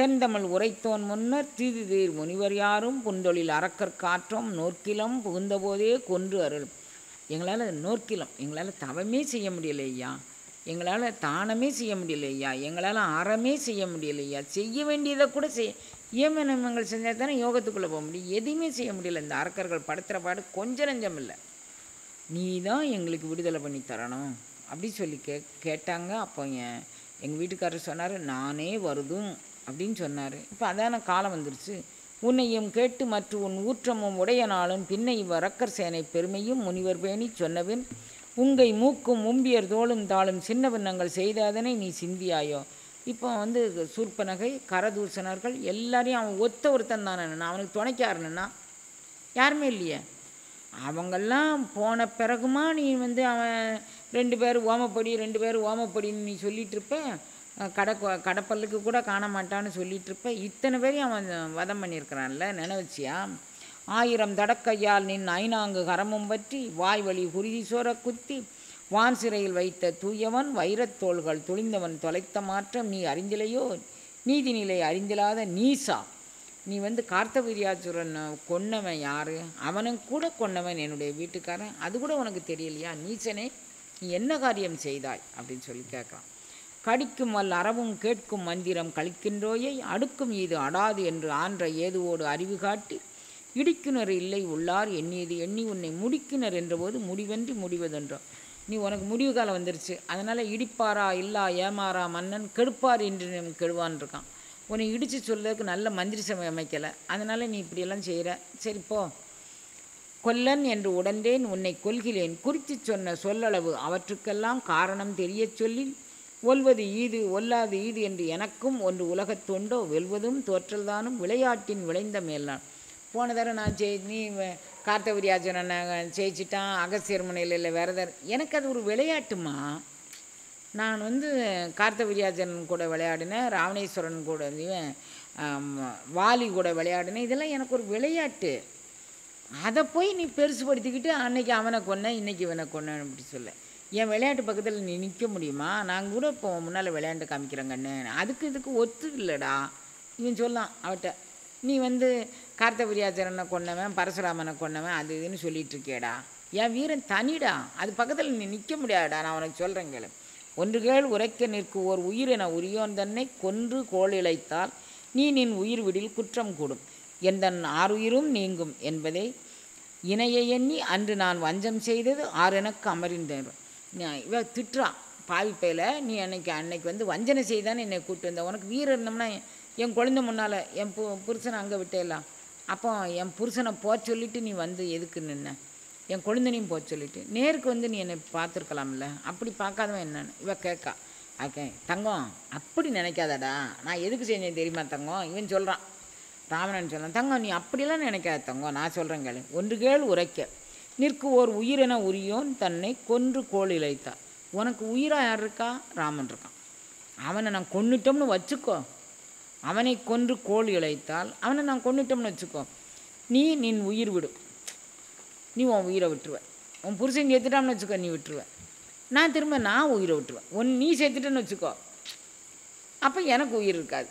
தென்தமிழ் உரைத்தோன் முன்னர் தீதுதீர் முனிவர் யாரும் புந்தொழில் அறக்கற் காற்றோம் நோர்க்கிலம் புகுந்தபோதே கொன்று அருள் எங்களால் நோர்க்கிலம் எங்களால் தவமே செய்ய முடியல ஐயா எங்களால் தானமே செய்ய முடியல ஐயா எங்களால் அறமே செய்ய முடியல ஐயா செய்ய வேண்டியதை கூட செய் இயமனங்கள் செஞ்சால் தானே யோகத்துக்குள்ளே போக முடியும் எதுவுமே செய்ய முடியல இந்த அரக்கர்கள் படுத்துகிற பாடு கொஞ்சம் நஞ்சம் இல்லை நீ தான் எங்களுக்கு விடுதலை பண்ணி தரணும் அப்படி சொல்லி கே கேட்டாங்க அப்போ என் எங்கள் வீட்டுக்காரர் சொன்னார் நானே வருதும் அப்படின்னு சொன்னார் இப்போ அதான காலம் வந்துருச்சு உன்னையும் கேட்டு மற்ற உன் ஊற்றமும் உடைய நாளும் பின்னை இவ்வரக்கர் சேனை பெருமையும் முனிவர் பேணி சொன்னபின் உங்கை மூக்கும் மும்பியர் தோளும் தாளும் சின்ன பின்னங்கள் செய்தாதனை நீ சிந்தியாயோ இப்போ வந்து சூர்ப்பனகை கரதூசணர்கள் எல்லாரையும் அவன் ஒத்த ஒருத்தன் தானே அவனுக்கு துணைக்காரனா யாருமே இல்லையே அவங்கெல்லாம் போன பிறகுமா நீ வந்து அவன் ரெண்டு பேர் ஓமப்படி ரெண்டு பேர் ஓமப்படின்னு நீ சொல்லிட்டு இருப்ப அஹ் கடை கடப்பல்லுக்கு கூட காண மாட்டான்னு சொல்லிட்டு இருப்ப இத்தனை பேரையும் அவன் வதம் பண்ணியிருக்கிறான்ல நினைவச்சியா ஆயிரம் தடக்கையால் நின் ஐநாங்கு கரமும் பற்றி வாய் வழி குருதி சோர குத்தி வான் சிறையில் வைத்த தூயவன் வைரத்தோள்கள் துளிந்தவன் தொலைத்த மாற்றம் நீ அறிந்திலையோ நீதி நிலை அறிந்திலாத நீசா நீ வந்து கார்த்தவீரியாச்சுரன் கொன்னவன் யாரு அவனும் கூட கொன்னவன் என்னுடைய வீட்டுக்காரன் அது கூட உனக்கு தெரியலையா நீச்சனே நீ என்ன காரியம் செய்தாய் அப்படின்னு சொல்லி கேட்குறான் கடிக்கும் வல் அறவும் கேட்கும் மந்திரம் கழிக்கின்றோயை அடுக்கும் இது அடாது என்று ஆன்ற ஏதுவோடு அறிவு காட்டி இடிக்குனர் இல்லை உள்ளார் எண்ணியது எண்ணி உன்னை முடிக்கினர் என்றபோது முடிவென்றி முடிவதென்றோ நீ உனக்கு முடிவு காலம் வந்துருச்சு அதனால் இடிப்பாரா இல்லா ஏமாறா மன்னன் கெடுப்பார் என்று கெடுவான் இருக்கான் உன்னை இடித்து சொல்றதுக்கு நல்ல மந்திரி சபை அமைக்கலை அதனால் நீ இப்படியெல்லாம் செய்கிற சரி போ கொல்லன் என்று உடந்தேன் உன்னை கொல்கிறேன் குறித்து சொன்ன சொல்லளவு அவற்றுக்கெல்லாம் காரணம் தெரியச் சொல்லி ஒல்வது ஈது ஒல்லாது ஈது என்று எனக்கும் ஒன்று உலகத்தொண்டோ வெல்வதும் தோற்றல்தானும் விளையாட்டின் விளைந்த மேலான் போன தடவை நான் ஜெய் நீ வ- கார்த்தவரியாஜனை ஜெயிச்சிட்டான் அகஸ்தியர் முனையில் இல்லை விரதர் எனக்கு அது ஒரு விளையாட்டுமா நான் வந்து கார்த்தவீரியாஜன் கூட விளையாடினேன் ராவணேஸ்வரன் கூட இவன் ஆம், வாலி கூட விளையாடினேன் இதெல்லாம் எனக்கு ஒரு விளையாட்டு அதை போய் நீ பெருசுபடுத்திக்கிட்டு அன்னைக்கு அவனை கொன்ன இன்னைக்கு இவனை கொன்னேன் அப்படி சொல்ல என் விளையாட்டு பக்கத்தில் நீ நிற்க முடியுமா நான் கூட இப்போ முன்னால் விளையாண்டு காமிக்கிறேன் கண்ணு அதுக்கு இதுக்கு ஒத்து இல்லைடா இவன் சொல்லான் அவட்ட நீ வந்து கார்த்தவரியாச்சரனை கொன்னவன் பரசுராமனை கொன்னவன் அது இதுன்னு சொல்லிட்டு இருக்கேடா என் வீரன் தனிடா அது பக்கத்தில் நீ நிற்க முடியாதுடா நான் உனக்கு சொல்கிறேன் கேளு ஒன்று கேள் உரைக்க நிற்கு ஓர் உயிரென உரியோன் தன்னை கொன்று கோள் இழைத்தால் நீ நின் உயிர் விடில் குற்றம் கூடும் எந்தன் ஆறுயிரும் நீங்கும் என்பதை இணையை எண்ணி அன்று நான் வஞ்சம் செய்தது ஆறெனக்கு அமர்ந்தேன் இவ திட்டுறா பாவி பயல நீ அன்னைக்கு அன்னைக்கு வந்து வஞ்சனை செய்தானே என்னை கூப்பிட்டு வந்த உனக்கு வீரம் இருந்தோம்னா என்- என் குழந்தை முன்னால் என் பு புருஷனை அங்கே விட்டேலாம் அப்போ என் புருஷனை போக சொல்லிட்டு நீ வந்து எதுக்கு நின்ன என் குழந்தைனையும் போக சொல்லிட்டு நேருக்கு வந்து நீ என்னை பார்த்துருக்கலாம்ல அப்படி பார்க்காதவன் என்னன்னு இவ கேட்கா ஓகே தங்கம் அப்படி நினைக்காதடா நான் எதுக்கு செஞ்சேன் தெரியுமா தங்கம் இவன் சொல்கிறான் ராவணன் சொல்கிறான் தங்கம் நீ அப்படியெல்லாம் நினைக்காத தங்கம் நான் சொல்கிறேன் கேளு ஒன்று கேள் உரைக்க நிற்கு ஓர் உயிரென உரியோன் தன்னை கொன்று கோள் இழைத்தார் உனக்கு உயிராக யார் இருக்கா ராமன் இருக்கான் அவனை நான் கொன்னுட்டோம்னு வச்சுக்கோ அவனை கொன்று கோள் இழைத்தால் அவனை நான் கொன்னுட்டோம்னு வச்சுக்கோ நீ நின் உயிர் விடு நீ உன் உயிரை விட்டுருவ உன் புருஷன் செத்துட்டான்னு வச்சுக்கோ நீ விட்டுருவ நான் திரும்ப நான் உயிரை விட்டுருவேன் உன் நீ செத்துட்டேன்னு வச்சுக்கோ அப்போ எனக்கு உயிர் இருக்காது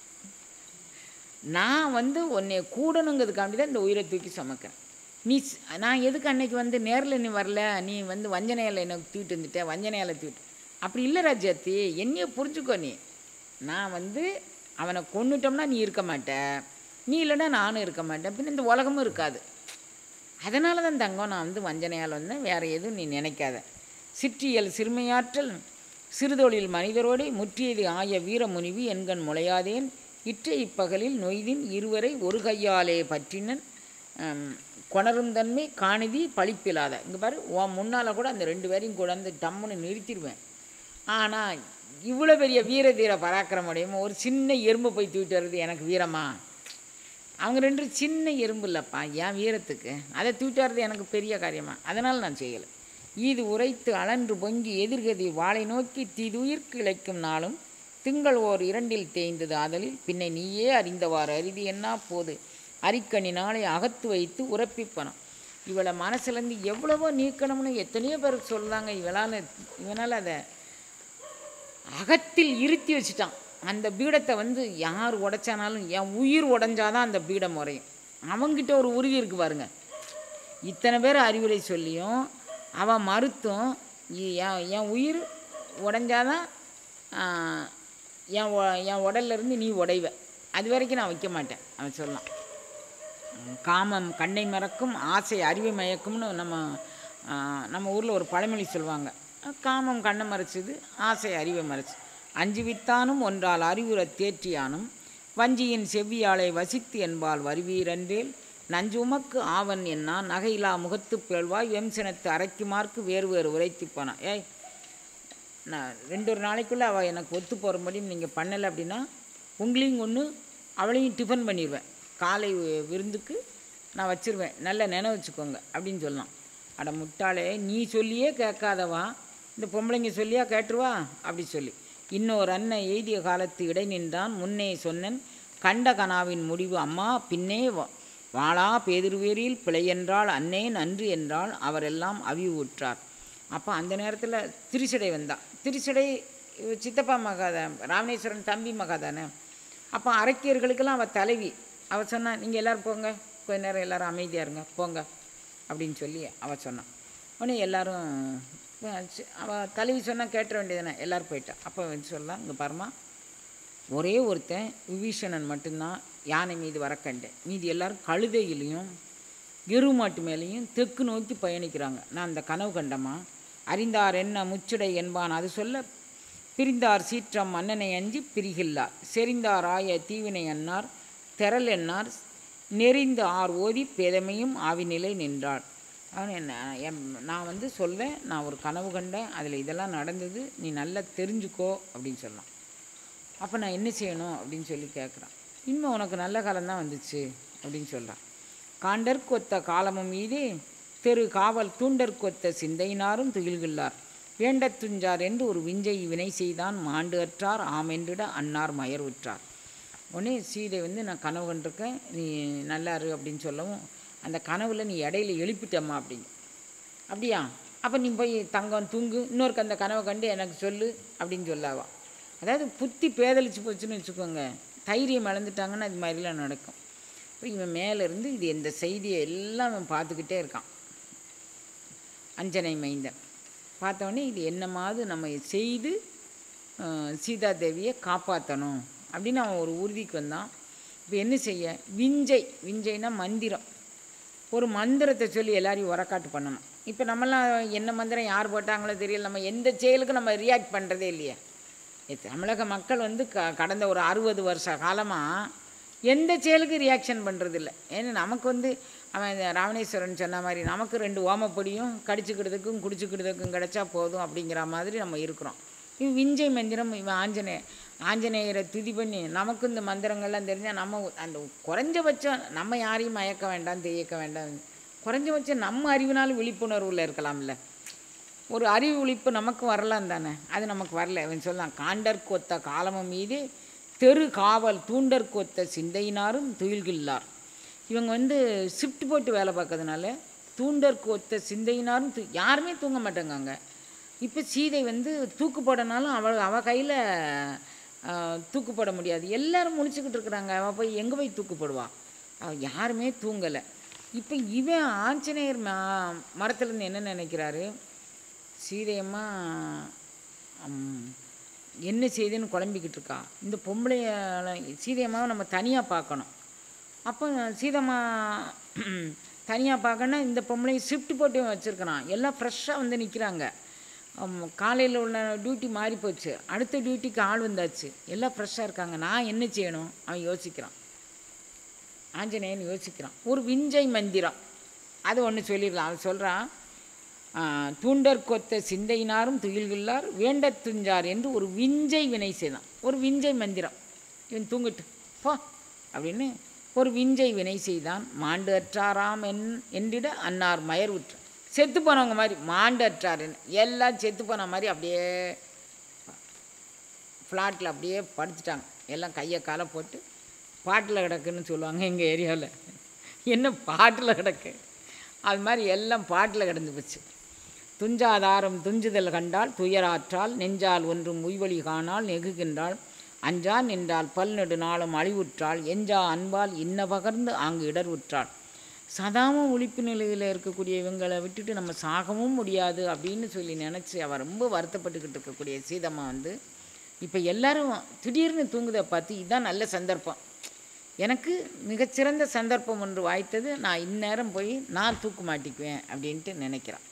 நான் வந்து உன்னை கூடணுங்கிறதுக்காண்டி தான் இந்த உயிரை தூக்கி சுமக்கிறேன் நீ ஸ்- நான் எதுக்கு அன்னைக்கு வந்து நேரில் நீ வரல நீ வந்து வஞ்சனையால் என்னை தூக்கிட்டு வந்துட்ட வஞ்சனையால் தூக்கிட்டு அப்படி இல்லை ராஜாத்தி என்னைய புரிஞ்சுக்கோ நீ நான் வந்து அவனை கொன்னுட்டோம்னா நீ இருக்க மாட்ட நீ இல்லைன்னா நானும் இருக்க மாட்டேன் பின்ன இந்த உலகமும் இருக்காது அதனால தான் தங்கம் நான் வந்து வஞ்சனையால் வந்தேன் வேறு எதுவும் நீ நினைக்காத சிற்றியல் சிறுமையாற்றல் சிறுதொழில் மனிதரோடு முற்றியது ஆய வீரமுனிவி என்கண் முளையாதேன் இற்ற இப்பகலில் நொய்தின் இருவரை ஒரு கையாலே பற்றினன் ஆம், கொணரும் தன்மை காணிதி பழிப்பில்லாத இங்கே பாரு உன் முன்னால் கூட அந்த ரெண்டு பேரையும் கொண்டாந்து டம்முன்னு நிறுத்திடுவேன் ஆனால் இவ்வளோ பெரிய வீர தீர பராக்கிரமடையும் ஒரு சின்ன எறும்பை போய் தூக்கிட்டு வர்றது எனக்கு வீரமா அவங்க ரெண்டு சின்ன எறும்பு இல்லைப்பா என் வீரத்துக்கு அதை தூக்கிட்டு வர்றது எனக்கு பெரிய காரியமா அதனால் நான் செய்யலை ஈது உரைத்து அலன்று பொங்கி எதிர்கதி வாளை நோக்கி தீதுயிர்க்கு இழைக்கும் நாளும் திங்கள் ஓர் இரண்டில் தேய்ந்தது ஆதலில் பின்னை நீயே அறிந்தவாறு அரிதி என்ன போது அரிக்கணி நாளை அகத்து வைத்து உறப்பிப்பனம் இவளை மனசுலேருந்து எவ்வளவோ நீக்கணும்னு எத்தனையோ பேர் சொல்கிறாங்க இவளால் இவனால் அதை அகத்தில் இருத்தி வச்சுட்டான் அந்த பீடத்தை வந்து யார் உடைச்சானாலும் என் உயிர் உடைஞ்சாதான் அந்த பீடம் முறையும் அவங்கிட்ட ஒரு உறுதி இருக்கு பாருங்க இத்தனை பேர் அறிவுரை சொல்லியும் அவன் மறுத்தும் இ- என் என் உயிர் உடைஞ்சாதான் ஆ, என் உ- என் உடல்ல இருந்து நீ உடைவ அது வரைக்கும் நான் வைக்க மாட்டேன் அவன் சொல்லலாம் காமம் கண்ணை மறக்கும் ஆசை அறிவை மயக்கும்னு நம்ம ஆ, நம்ம ஊரில் ஒரு பழமொழி சொல்லுவாங்க காமம் கண்ணை மறைச்சது ஆசை அறிவை மறைச்சு அஞ்சு வித்தானும் ஒன்றால் அறிவுற தேற்றியானும் வஞ்சியின் செவ்வியாளை வசித்து என்பால் வருவீரன்றேல் நஞ்சுமக்கு ஆவன் என்னா நகையிலா முகத்து பேழ்வாய் வெம்சனத்து அரைக்குமார்க்கு வேறு வேறு உரைத்து போனான் ஏய் நான் ரெண்டு ஒரு நாளைக்குள்ளே அவள் எனக்கு ஒத்து போகிறபடி நீங்கள் பண்ணலை அப்படின்னா உங்களையும் ஒன்று அவளையும் டிஃபன் பண்ணிடுவேன் காலை வி- விருந்துக்கு நான் வச்சிருவேன் நல்ல நினைவு வச்சுக்கோங்க அப்படின்னு சொல்லலாம் அட முட்டாளே நீ சொல்லியே கேட்காதவா இந்த பொம்பளைங்க சொல்லியா கேட்டுருவா அப்படி சொல்லி இன்னொரு அண்ணன் எய்திய காலத்து இடை நின்றான் முன்னே சொன்னன் கண்ட கனாவின் முடிவு அம்மா பின்னே வா- வாளா பேதிருவேரில் பிழை என்றால் அன்னே நன்று என்றால் அவரெல்லாம் அவிவு உற்றார் அப்போ அந்த நேரத்தில் திருச்சடை வந்தா திருச்சடை இவ சித்தப்பா மகாதான் ராமேஸ்வரன் தம்பி மகாதானே அப்போ அரக்கியர்களுக்கெல்லாம் அவள் தலைவி அவள் சொன்னா நீங்கள் எல்லோரும் போங்க கொஞ்ச நேரம் எல்லாரும் அமைதியாக இருங்க போங்க அப்படின்னு சொல்லி அவள் சொன்னான் உடனே எல்லாரும் அவள் தலைவி சொன்னால் கேட்டுற வேண்டியதானே எல்லோரும் போயிட்டா அப்போ வந்து சொல்லலாம் இங்கே பாருமா ஒரே ஒருத்தன் விபீஷணன் மட்டும்தான் யானை மீது வர கண்டேன் மீதி எல்லாரும் கழுதையிலையும் எருமாட்டு மேலேயும் தெற்கு நோக்கி பயணிக்கிறாங்க நான் அந்த கனவு கண்டமா அறிந்தார் என்ன முச்சுடை என்பான் அது சொல்ல பிரிந்தார் சீற்றம் மன்னனை அஞ்சி பிரிகில்லார் செறிந்தார் ஆய தீவினை அன்னார் தெரல் என்னார் நெறிந்த ஆர் ஓதி பேதமையும் ஆவிநிலை நின்றாள் அவன் என்ன என் நான் வந்து சொல்வேன் நான் ஒரு கனவு கண்டேன் அதில் இதெல்லாம் நடந்தது நீ நல்லா தெரிஞ்சுக்கோ அப்படின்னு சொல்லலாம் அப்போ நான் என்ன செய்யணும் அப்படின்னு சொல்லி கேட்குறான் இன்னும் உனக்கு நல்ல காலம்தான் வந்துச்சு அப்படின்னு சொல்கிறான் காண்டற்கொத்த காலமும் மீதே தெரு காவல் தூண்டற்கொத்த சிந்தையினாரும் துயில்கில்லார் வேண்டத் துஞ்சார் என்று ஒரு விஞ்சை வினை செய்தான் மாண்டு அற்றார் ஆமென்றிட அன்னார் மயர் உற்றார் உடனே சீதை வந்து நான் கனவு கண்டிருக்கேன் நீ நல்லா இரு அப்படின்னு சொல்லவும் அந்த கனவுல நீ இடையில எழுப்பிட்டம்மா அப்படின்னு அப்படியா அப்போ நீ போய் தங்கம் தூங்கு இன்னொருக்கு அந்த கனவை கண்டு எனக்கு சொல்லு அப்படின்னு சொல்லாவா அதாவது புத்தி பேதலிச்சு போச்சுன்னு வச்சுக்கோங்க தைரியம் இழந்துட்டாங்கன்னா இது மாதிரிலாம் நடக்கும் இப்போ இவன் மேலே இருந்து இது இந்த செய்தியை எல்லாம் அவன் பார்த்துக்கிட்டே இருக்கான் அஞ்சனை மைந்தன் பார்த்தோன்னே இது என்னமாவது நம்ம செய்து அஹ், சீதாதேவியை காப்பாற்றணும் அப்படின்னு அவன் ஒரு உறுதிக்கு வந்தான் இப்போ என்ன செய்ய விஞ்சை விஞ்சைனா மந்திரம் ஒரு மந்திரத்தை சொல்லி எல்லாரையும் உரக்காட்டு பண்ணணும் இப்போ நம்மலாம் என்ன மந்திரம் யார் போட்டாங்களோ தெரியல நம்ம எந்த செயலுக்கும் நம்ம ரியாக்ட் பண்ணுறதே இல்லையே இது தமிழக மக்கள் வந்து க கடந்த ஒரு அறுபது வருஷ காலமாக எந்த செயலுக்கு ரியாக்ஷன் பண்ணுறதில்ல ஏன்னா நமக்கு வந்து அவன் இந்த ராமணேஸ்வரன் சொன்ன மாதிரி நமக்கு ரெண்டு ஓமப்பொடியும் கடிச்சுக்கிறதுக்கும் குடிச்சுக்கிறதுக்கும் கிடைச்சா போதும் அப்படிங்கிற மாதிரி நம்ம இருக்கிறோம் இவன் விஞ்சை மந்திரம் இவன் ஆஞ்சநேயர் ஆஞ்சநேயரை துதி பண்ணி நமக்கு இந்த மந்திரங்கள்லாம் தெரிஞ்சால் நம்ம அந்த குறைஞ்சபட்சம் நம்ம யாரையும் மயக்க வேண்டாம் தெய்யக்க வேண்டாம் குறைஞ்சபட்சம் நம்ம அறிவினாலும் விழிப்புணர்வில் இருக்கலாம்ல ஒரு அறிவு விழிப்பு நமக்கு வரலாம் தானே அது நமக்கு வரல அவன் சொல்லலாம் காண்டற் கொத்த காலமும் மீது தெரு காவல் தூண்டற் கொத்த சிந்தையினாரும் துயில்கில்லார் இவங்க வந்து ஷிஃப்ட் போட்டு வேலை பார்க்கறதுனால தூண்டற் கொத்த சிந்தையினாரும் தூ யாருமே தூங்க மாட்டாங்க அங்கே இப்போ சீதை வந்து தூக்கு போடனாலும் அவள் அவள் கையில் தூக்கு போட முடியாது எல்லாரும் முழிச்சுக்கிட்டு இருக்கிறாங்க அவள் போய் எங்கே போய் தூக்கு போடுவா அவள் யாருமே தூங்கலை இப்போ இவன் ஆஞ்சநேயர் ம மரத்துலேருந்து என்ன நினைக்கிறாரு சீதையம்மா ம், என்ன செய்துன்னு குழம்பிக்கிட்டு இருக்கா இந்த பொம்பளைய சீதையம்மாவை நம்ம தனியாக பார்க்கணும் அப்போ சீதம்மா தனியாக பார்க்கணுன்னா இந்த பொம்பளையை ஷிஃப்ட் போட்டு வச்சுருக்கிறான் எல்லாம் ஃப்ரெஷ்ஷாக வந்து நிற்கிறாங்க காலையில் உள்ள டியூட்டி மாறி போச்சு அடுத்த டியூட்டிக்கு ஆள் வந்தாச்சு எல்லாம் ஃப்ரெஷ்ஷாக இருக்காங்க நான் என்ன செய்யணும் அவன் யோசிக்கிறான் ஆஞ்சநேயன் யோசிக்கிறான் ஒரு விஞ்சை மந்திரம் அது ஒன்று சொல்லிடலாம் அவன் சொல்கிறான் தூண்டற் கொத்த சிந்தையினாரும் துயில்கில்லார் வேண்டத் துஞ்சார் என்று ஒரு விஞ்சை வினை செய்தான் ஒரு விஞ்சை மந்திரம் இவன் தூங்கிட்டு போ அப்படின்னு ஒரு விஞ்சை வினை செய்தான் மாண்டு அற்றாராம் என் என்றிட அன்னார் மயர் உற்றார் செத்து போனவங்க மாதிரி மாண்டு அற்றாருன்னு எல்லாம் செத்து போன மாதிரி அப்படியே ஃப்ளாட்டில் அப்படியே படுத்துட்டாங்க எல்லாம் கையை காலை போட்டு பாட்டில் கிடக்குன்னு சொல்லுவாங்க எங்கள் ஏரியாவில் என்ன பாட்டில் கிடக்கு அது மாதிரி எல்லாம் பாட்டில் கிடந்து போச்சு துஞ்சாதாரம் துஞ்சுதல் கண்டால் துயராற்றால் நெஞ்சால் ஒன்றும் உய்வழி காணால் நெகுகின்றாள் அஞ்சா நின்றால் பல்நெடு நாளும் அழிவுற்றாள் எஞ்சா அன்பால் இன்ன பகர்ந்து ஆங்கு இடர்வுற்றாள் சதாம ஒழிப்பு நிலையில் இருக்கக்கூடிய இவங்களை விட்டுட்டு நம்ம சாகவும் முடியாது அப்படின்னு சொல்லி நினச்சி அவள் ரொம்ப வருத்தப்பட்டுக்கிட்டு இருக்கக்கூடிய சீதம்மா வந்து இப்போ எல்லாரும் திடீர்னு தூங்குதை பார்த்து இதுதான் நல்ல சந்தர்ப்பம் எனக்கு மிகச்சிறந்த சந்தர்ப்பம் ஒன்று வாய்த்தது நான் இந்நேரம் போய் நான் தூக்கு மாட்டிக்குவேன் அப்படின்ட்டு நினைக்கிறான்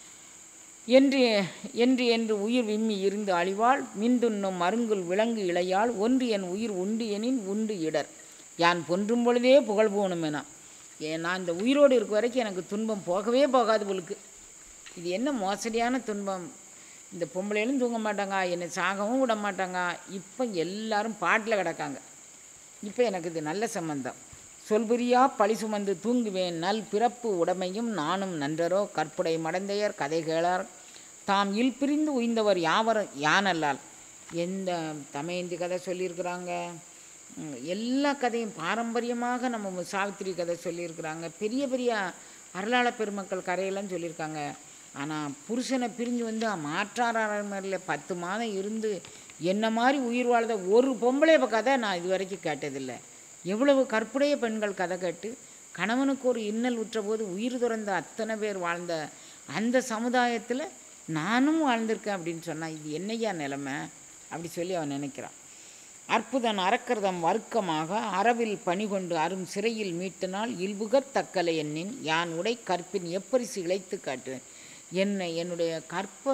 என்று என்று என்று உயிர் விம்மி இருந்து அழிவாள் மின்துண்ணும் மருங்குல் விலங்கு இளையாள் ஒன்று என் உயிர் உண்டு எனின் உண்டு இடர் யான் பொன்றும் பொழுதே புகழ் போகணும் என ஏன் நான் இந்த உயிரோடு இருக்க வரைக்கும் எனக்கு துன்பம் போகவே போகாது பொழுக்கு இது என்ன மோசடியான துன்பம் இந்த பொம்பளைகளும் தூங்க மாட்டாங்க என்னை சாகவும் விட மாட்டாங்க இப்போ எல்லாரும் பாட்டில் கிடக்காங்க இப்போ எனக்கு இது நல்ல சம்பந்தம் சொல்புரியா பழி சுமந்து தூங்குவேன் நல் பிறப்பு உடைமையும் நானும் நன்றரோ கற்புடை மடந்தையர் கதை கேளார் தாம் இல் பிரிந்து உய்ந்தவர் யாவர் யானல்லால் எந்த தமயந்தி கதை சொல்லியிருக்கிறாங்க ம், எல்லா கதையும் பாரம்பரியமாக நம்ம சாவித்திரி கதை சொல்லியிருக்கிறாங்க பெரிய பெரிய அருளாள பெருமக்கள் கரையெல்லாம் சொல்லியிருக்காங்க ஆனால் புருஷனை பிரிஞ்சு வந்து மாற்றார் அரண்மனையில் பத்து மாதம் இருந்து என்ன மாதிரி உயிர் வாழ்ந்த ஒரு பொம்பளை கதை நான் இது வரைக்கும் கேட்டதில்லை எவ்வளவு கற்புடைய பெண்கள் கதை கேட்டு கணவனுக்கு ஒரு இன்னல் உற்றபோது உயிர் துறந்த அத்தனை பேர் வாழ்ந்த அந்த சமுதாயத்தில் நானும் வாழ்ந்திருக்கேன் அப்படின்னு சொன்னால் இது என்னையா நிலைமை அப்படி சொல்லி அவன் நினைக்கிறான் அற்புதன் அறக்கர்தம் வர்க்கமாக அறவில் பணிகொண்டு அரும் சிறையில் மீட்டினால் இல்புகத் தக்கலை எண்ணின் யான் உடை கற்பின் எப்பரிசு இழைத்து காட்டு என்னை என்னுடைய கற்ப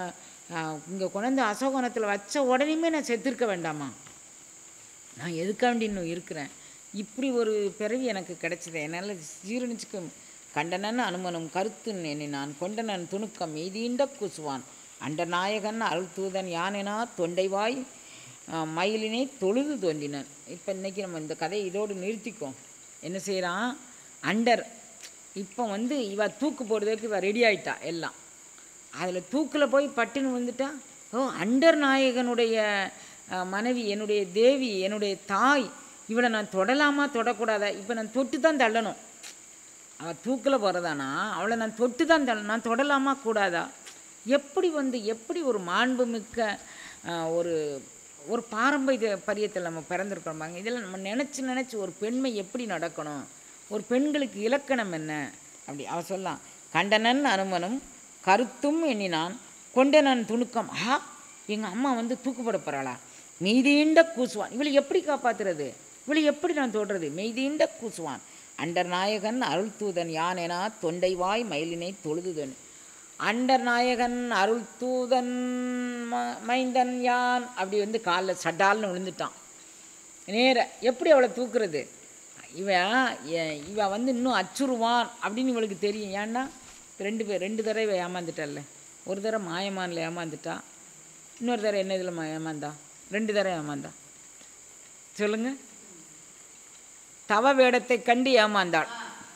இங்கே கொண்டாந்து அசோகனத்தில் வச்ச உடனேமே நான் செத்திருக்க வேண்டாமா நான் எதுக்காண்டி இன்னும் இருக்கிறேன் இப்படி ஒரு பிறவி எனக்கு கிடைச்சது என்னால் ஜீரணிச்சுக்க கண்டனன் அனுமனும் கருத்து எண்ணினான் கொண்டனன் துணுக்கம் எய்தீண்ட குசுவான் அண்ட நாயகன் அருள் தூதன் யானெனா தொண்டைவாய் அஹ், மயிலினை தொழுது தோன்றினன் இப்போ இன்னைக்கு நம்ம இந்த கதையை இதோடு நிறுத்திக்கோம் என்ன செய்கிறான் அண்டர் இப்போ வந்து இவ தூக்கு போடுறதுக்கு இவ ரெடி ஆயிட்டா எல்லாம் அதில் தூக்கில் போய் பட்டுன்னு வந்துட்டா ஓ அண்டர் நாயகனுடைய அஹ், மனைவி என்னுடைய தேவி என்னுடைய தாய் இவளை நான் தொடலாமா தொடக்கூடாதா இப்போ நான் தொட்டு தான் தள்ளணும் அவள் தூக்கில் போகிறதானா அவளை நான் தொட்டு தான் தள்ள நான் தொடலாமா கூடாதா எப்படி வந்து எப்படி ஒரு மாண்புமிக்க அஹ், ஒரு ஒரு பாரம்பரிய பரியத்தில் நம்ம பிறந்திருக்கிறோம் பாருங்க இதில் நம்ம நினச்சி நினச்சி ஒரு பெண்மை எப்படி நடக்கணும் ஒரு பெண்களுக்கு இலக்கணம் என்ன அப்படி அவ சொல்லலாம் கண்டனன் அனுமனும் கருத்தும் எண்ணினான் கொண்டனன் துணுக்கம் ஆ எங்கள் அம்மா வந்து தூக்குப்பட போகிறாளா மெய்தீண்ட கூசுவான் இவளை எப்படி காப்பாத்துறது இவளை எப்படி நான் தொடுறது மெய்தீண்ட கூசுவான் அண்டர் நாயகன் அருள் தூதன் யான் எனா தொண்டை வாய் மயிலினை தொழுதுதன் அண்டர் நாயகன் அருள் தூதன் ம- மைந்தன் யான் அப்படி வந்து காலில் சட்டால்னு விழுந்துட்டான் நேர எப்படி அவளை தூக்குறது இவன் எ- இவன் வந்து இன்னும் அச்சுருவான் அப்படின்னு இவளுக்கு தெரியும் ஏன்னா ரெண்டு பேர் ரெண்டு தடவை ஏமாந்துட்டாள்ல ஒரு தடவை மாயமானில் ஏமாந்துட்டா இன்னொரு தடவை என்ன இதில் ஏமாந்தா ரெண்டு தடவை ஏமாந்தா சொல்லுங்க தவ வேடத்தை கண்டு ஏமாந்தாள்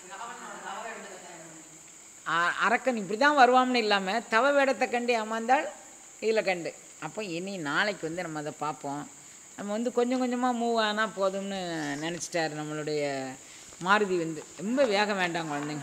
அ- அரக்கன் இப்படி தான் வருவான்னு இல்லாமல் தவ வேடத்தை கண்டு ஏமாந்தாள் இதில் கண்டு அப்போ இனி நாளைக்கு வந்து நம்ம அதை பார்ப்போம் நம்ம வந்து கொஞ்சம் கொஞ்சமாக மூவ் ஆனால் போதும்னு நினச்சிட்டாரு நம்மளுடைய மாருதி வந்து ரொம்ப வேகம் வேண்டாம் குழந்தைங்க